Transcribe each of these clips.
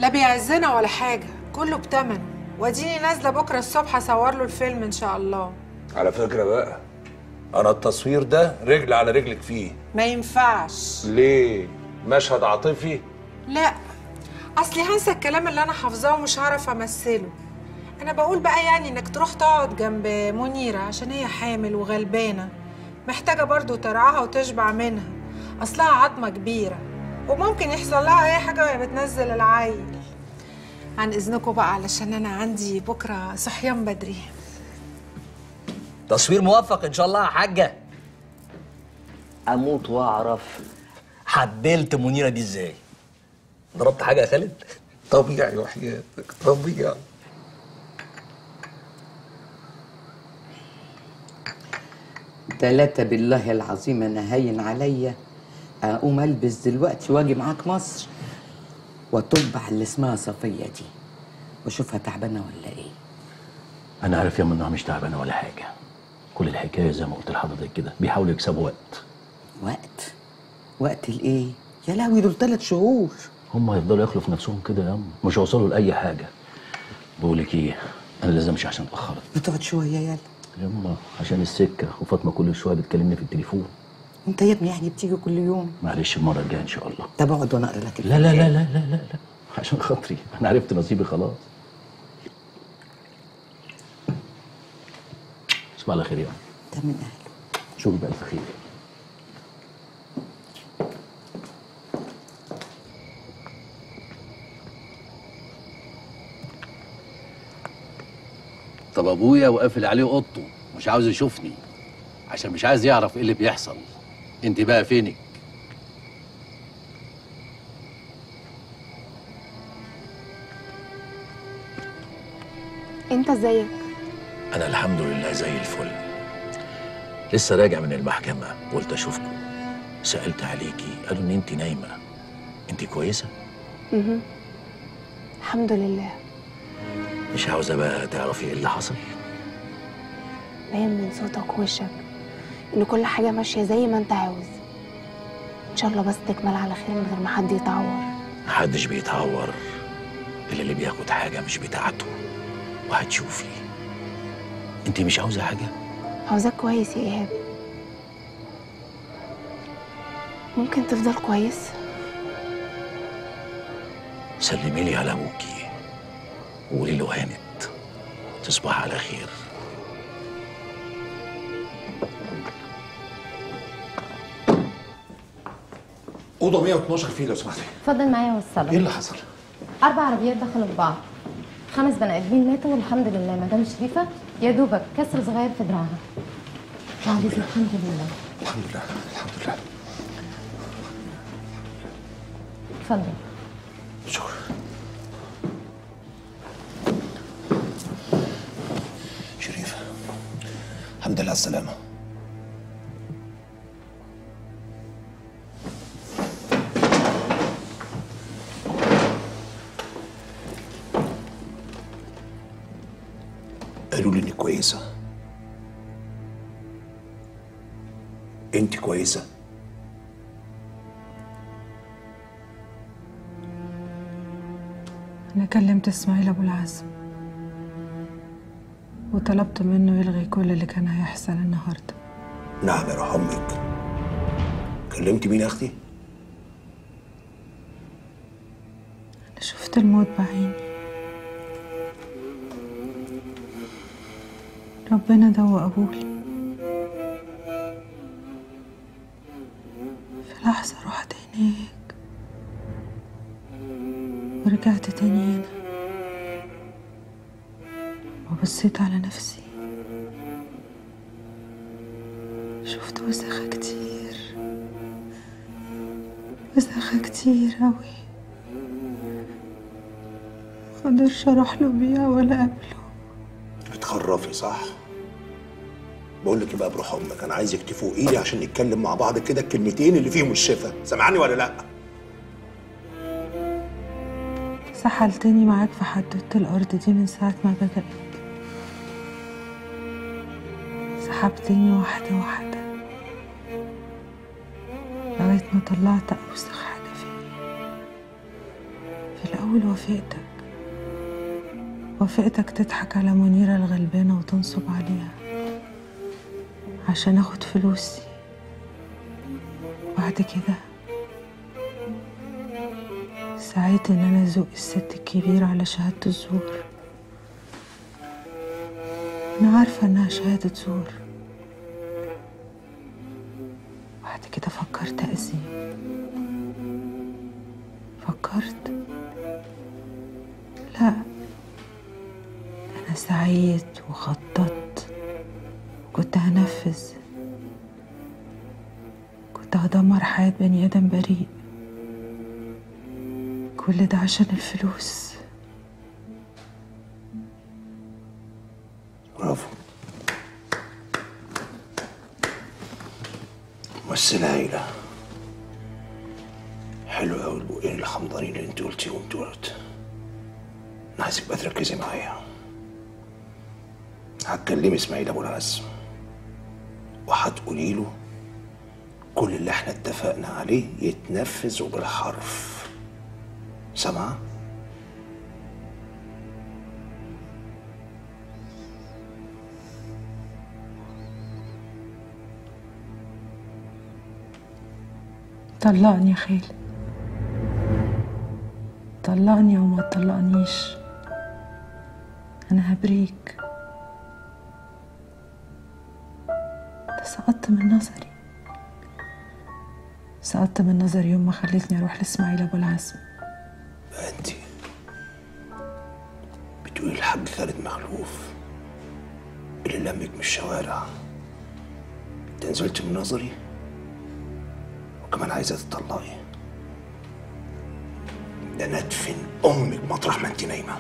لا بيعزنا ولا حاجة كله بتمن واديني نازلة بكرة الصبح اصور له الفيلم ان شاء الله على فكره بقى انا التصوير ده رجل على رجلك فيه ما ينفعش ليه مشهد عاطفي لا اصلي هنسى الكلام اللي انا حافظاه ومش هعرف امثله انا بقول بقى يعني انك تروح تقعد جنب منيرة عشان هي حامل وغلبانة محتاجة برضو ترعاها وتشبع منها اصلها عظمة كبيرة وممكن يحصل لها اي حاجة وهي بتنزل العيل عن اذنكم بقى علشان انا عندي بكرة صحيان بدري تصوير موفق ان شاء الله يا حاجه اموت واعرف حبلت منيره دي ازاي ضربت حاجه يا خالد طبيعي وحياتك طبيعي تلاتة بالله العظيم انا هين عليا اقوم البس دلوقتي واجي معاك مصر واطب على اللي اسمها صفية دي واشوفها تعبانة ولا ايه انا عارف يا منى مش تعبانه ولا حاجه كل الحكايه زي ما قلت لحضرتك كده بيحاولوا يكسبوا وقت وقت وقت الايه يا لهوي دول ثلاث شهور هم هيفضلوا ياكلوا في نفسهم كده يا أم مش هيوصلوا لاي حاجه بقول لك ايه انا لازم امشي عشان اتاخرت بتقعد شوية يلا يما عشان السكه وفاطمه كل شويه بتكلمني في التليفون انت يا ابني يعني بتيجي كل يوم معلش المره الجايه ان شاء الله طب اقعد وانا اقرا لك لا لا لا لا لا لا, لا. عشان خاطري انا عرفت نصيبي خلاص تصبح على خير يا أم. ده من اهله شوفي بألف خير طب ابويا وقافل عليه اوضته مش عاوز يشوفني عشان مش عايز يعرف ايه اللي بيحصل انت بقى فينك انت ازيك انا الحمد لله زي الفل لسه راجع من المحكمه قلت اشوفكم سالت عليكي قالوا ان انت نايمه انت كويسه اها الحمد لله مش عاوزه بقى تعرفي ايه اللي حصل باين من صوتك ووشك ان كل حاجه ماشيه زي ما انت عاوز ان شاء الله بس تكمل على خير من غير ما حد يتعور محدش بيتعور الا اللي بياخد حاجه مش بتاعته وهتشوفي انت مش عاوزه حاجه عاوزاك كويس يا ايهاب ممكن تفضل كويس سلمي لي على ابوكي وقولي له هانت تصبح على خير اوضه 112 فيه لو سمحتي اتفضل معايا وصلك ايه اللي حصل؟ اربع عربيات دخلوا في بعض خمس بني ادمين ماتوا والحمد لله مدام شريفه يا دوبك كسر صغير في دراعها معلش الحمد لله الحمد لله الحمد لله اتفضل شكرا شريف الحمد لله على السلامة قالوا لي انك كويسة انت كويسة أنا كلمت إسماعيل أبو العزم وطلبت منه يلغي كل اللي كان هيحصل النهاردة نعم يا روح امك كلمتي مين يا اختي؟ أنا شفت الموت بعيني ربنا دوق أبوي في لحظة رحت هناك ورجعت تاني هنا وبصيت على نفسي شفت وسخة كتير وسخة كتير أوي مقدرش أروح له بيها ولا قبله بتخرفي صح؟ بقول لك بقى بروح امك انا عايزك تفوقي لي عشان نتكلم مع بعض كده الكلمتين اللي فيهم الشفا سامعني ولا لا؟ سحلتني معاك في حدوتة الأرض دي من ساعة ما بدأت سحبتني واحدة واحدة لغاية ما طلعت أوسخ حاجة فيا في الأول بقول وافقتك وافقتك تضحك على منيرة الغلبانة وتنصب عليها عشان اخد فلوسي بعد كده سعيت ان انا ازق الست الكبيرة على شهادة الزور انا عارفة انها شهادة زور بعد كده فكرت اذيه فكرت لا انا سعيت وخططت وكنت هنفذ كنت هدمر حياة بني آدم بريء كل ده عشان الفلوس برافو ممثلة هايلة حلو قوي البقين الحمضانين اللي انت قلتيهم دولت انا عايزك بقى تركزي معايا هتكلمي اسماعيل ابو العز وهتقولي له كل اللي احنا اتفقنا عليه يتنفذ وبالحرف سامعه طلقني يا خالد طلقني او ما تطلقنيش انا هبريك ده سقطت من نظري سقطت من نظري يوم ما خلتني اروح لاسماعيل ابو العزم بقى انت بتقولي الحاج خالد مخلوف اللي لمك من الشوارع انت نزلت من نظري وكمان عايزه تطلقي ده انا ادفن امك مطرح ما انت نايمه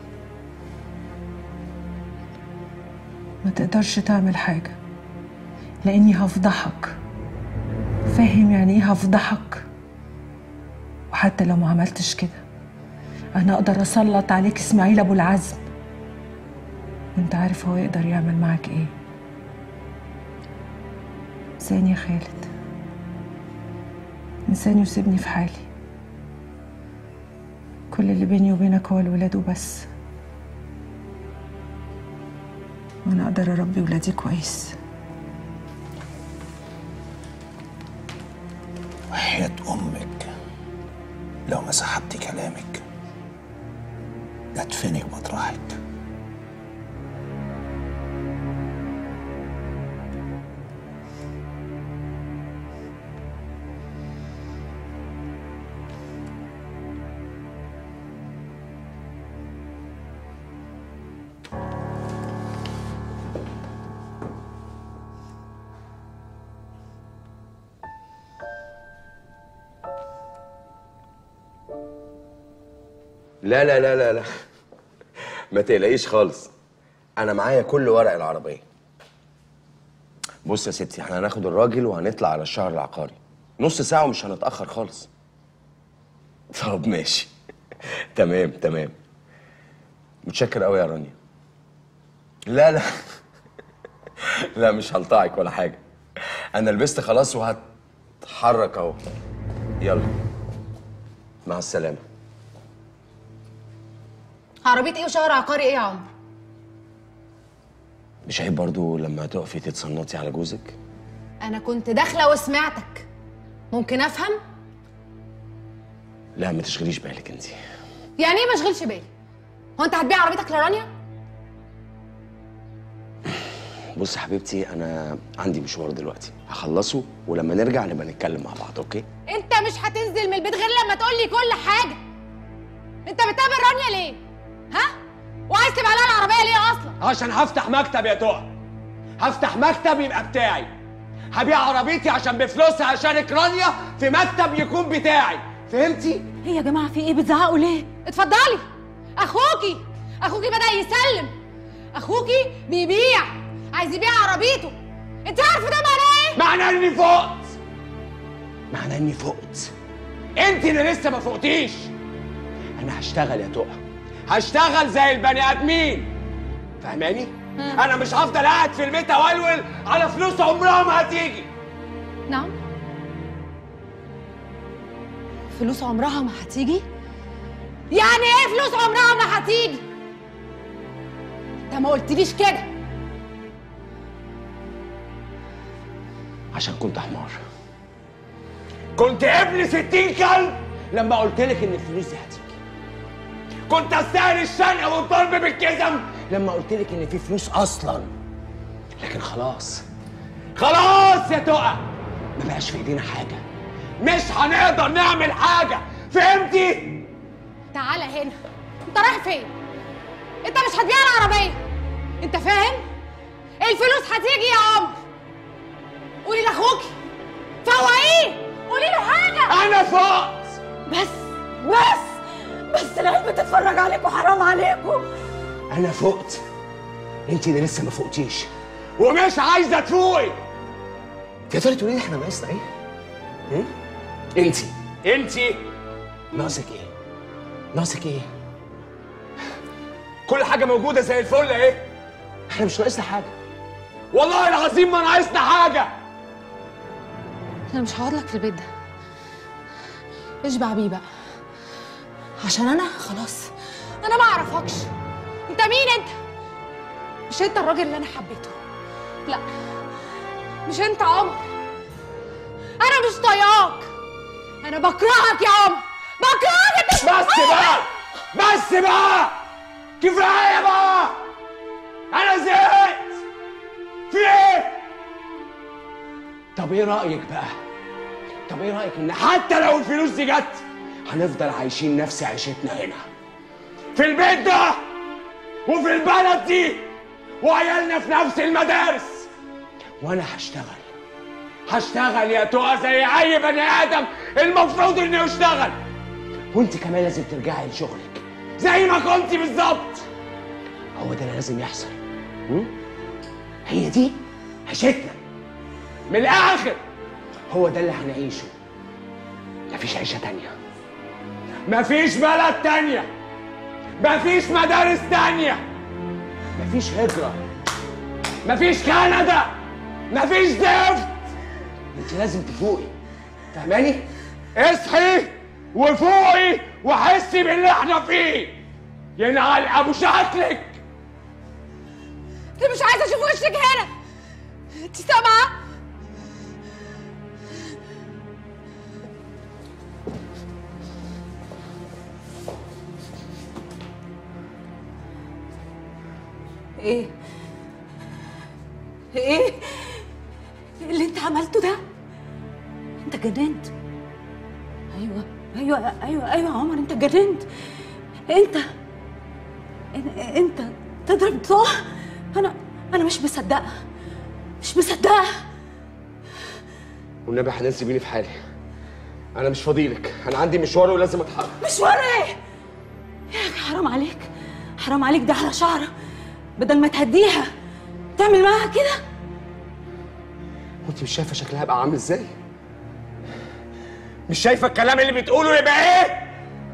ما تقدرش تعمل حاجة لأني هفضحك فاهم يعني إيه هفضحك وحتى لو ما عملتش كده أنا أقدر أسلط عليك إسماعيل أبو العزم وأنت عارف هو يقدر يعمل معاك إيه انساني يا خالد انساني وسيبني في حالي كل اللي بيني وبينك هو الولاد وبس وانا اقدر اربي ولادي كويس وحياة امك لو ما سحبتي كلامك ادفنك مطرحك لا لا لا لا لا ما تقلقيش خالص انا معايا كل ورق العربيه بص يا ستي احنا هناخد الراجل وهنطلع على الشهر العقاري نص ساعه ومش هنتاخر خالص طب ماشي تمام تمام متشكر قوي يا رانيا لا لا لا مش هلطعك ولا حاجه انا لبست خلاص وهتحرك اهو يلا مع السلامه عربيه ايه وشهر عقاري ايه يا عمر مش عيب برضو لما تقفي تتصنطي على جوزك انا كنت داخله وسمعتك ممكن افهم لا ما تشغليش بالك انت يعني ايه ما اشغلش بالي هو انت هتبيع عربيتك لرانيا بص يا حبيبتي انا عندي مشوار دلوقتي هخلصه ولما نرجع نبقى نتكلم مع بعض اوكي انت مش هتنزل من البيت غير لما تقول لي كل حاجه انت بتقابل رانيا ليه ها وعايز تبقى لها العربيه ليه اصلا عشان هفتح مكتب يا تقى هفتح مكتب يبقى بتاعي هبيع عربيتي عشان بفلوسها اشارك رانيا في مكتب يكون بتاعي فهمتي؟ ايه يا جماعه في ايه بتزعقوا ليه اتفضلي اخوكي اخوكي بدا يسلم اخوكي بيبيع عايز يبيع عربيته انت عارفه ده معناه ايه معناه اني فقت معناه اني فقت انت اللي لسه ما فقتيش انا هشتغل يا تقى هشتغل زي البني ادمين فاهماني انا مش هفضل قاعد في البيت اولول على فلوس عمرها ما هتيجي نعم فلوس عمرها ما هتيجي يعني ايه فلوس عمرها ما هتيجي انت ما قلتليش كده عشان كنت حمار كنت ابن ستين كلب لما قلت لك ان الفلوس دي هتيجي كنت استاهل الشنق والضرب بالجزم لما قلت لك ان في فلوس اصلا لكن خلاص خلاص يا تقى ما بقاش في ايدينا حاجه مش هنقدر نعمل حاجه فهمتي تعالى هنا انت رايح فين انت مش هتبيع العربيه انت فاهم الفلوس هتيجي يا عمر قولي لاخوكي فوقيه قولي له حاجه انا فقت بس بس بس العيال بتتفرج عليكم حرام عليكم انا فقت انت اللي لسه ما فقتيش ومش عايزه تفوقي تقدري تقولي لي احنا ناقصنا ايه؟ هم؟ انت انت ناقصك ايه؟ ناقصك ايه؟ كل حاجه موجوده زي الفل اهي احنا مش ناقصنا حاجه والله العظيم ما ناقصنا حاجه انا مش هقعد لك في البيت ده اشبع بيه بقى عشان انا خلاص انا ما اعرفكش انت مين انت مش انت الراجل اللي انا حبيته لا مش انت عمر انا مش طايقاك انا بكرهك يا عمر بكرهك انت بس بقى بس بقى كفايه بقى انا زهقت في ايه طب ايه رايك بقى طب ايه رايك ان حتى لو الفلوس دي جت هنفضل عايشين نفس عيشتنا هنا في البيت ده وفي البلد دي وعيالنا في نفس المدارس وانا هشتغل هشتغل يا تقى زي اي بني ادم المفروض انه يشتغل وانت كمان لازم ترجعي لشغلك زي ما كنتي بالظبط هو ده اللي لازم يحصل م? هي دي عيشتنا من الاخر هو ده اللي هنعيشه مفيش عيشه تانيه مفيش بلد تانيه مفيش مدارس تانيه مفيش هجره مفيش كندا مفيش زفت انت لازم تفوقي فاهماني اصحي وفوقي وحسي باللي احنا فيه ينعل ابو شكلك انا مش عايزه اشوف وشك هنا انت سامعه ايه ايه اللي انت عملته ده انت جننت ايوه ايوه ايوه ايوه يا عمر انت جننت انت إن- انت تضرب طه انا انا مش مصدقه مش مصدقه والنبي حنان سيبيني في حالي انا مش فاضيلك انا عندي مشوار ولازم اتحرك مشوار ايه يا أخي حرام عليك حرام عليك ده على شعره بدل ما تهديها تعمل معاها كده وانت مش شايفه شكلها بقى عامل ازاي مش شايفه الكلام اللي بتقوله يبقى ايه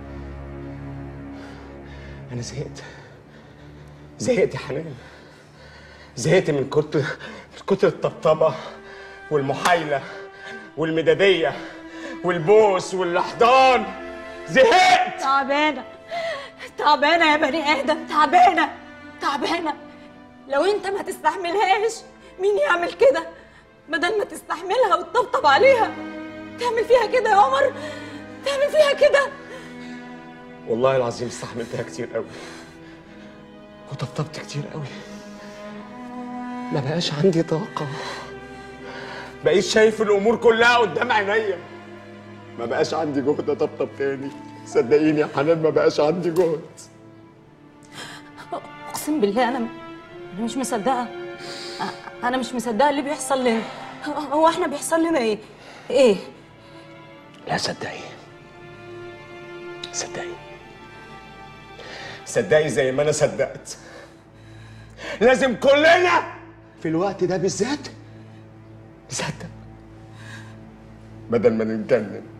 انا زهقت زهقت يا حنان زهقت من كتر من كتر الطبطبه والمحايله والمداديه والبوس والاحضان زهقت تعبانه تعبانه يا بني ادم تعبانه تعبانه لو انت ما تستحملهاش مين يعمل كده بدل ما تستحملها وتطبطب عليها تعمل فيها كده يا عمر تعمل فيها كده والله العظيم استحملتها كتير قوي وطبطبت كتير قوي ما بقاش عندي طاقة بقيت شايف الأمور كلها قدام عينيا ما بقاش عندي جهد أطبطب تاني صدقيني يا حنان ما بقاش عندي جهد اقسم بالله انا انا مش مصدقه أ- انا مش مصدقه اللي بيحصل لنا هو احنا بيحصل لنا ايه ايه لا صدقي صدقي صدقي زي ما أنا صدقت لازم كلنا في الوقت ده بالذات نصدق بدل ما نتجنن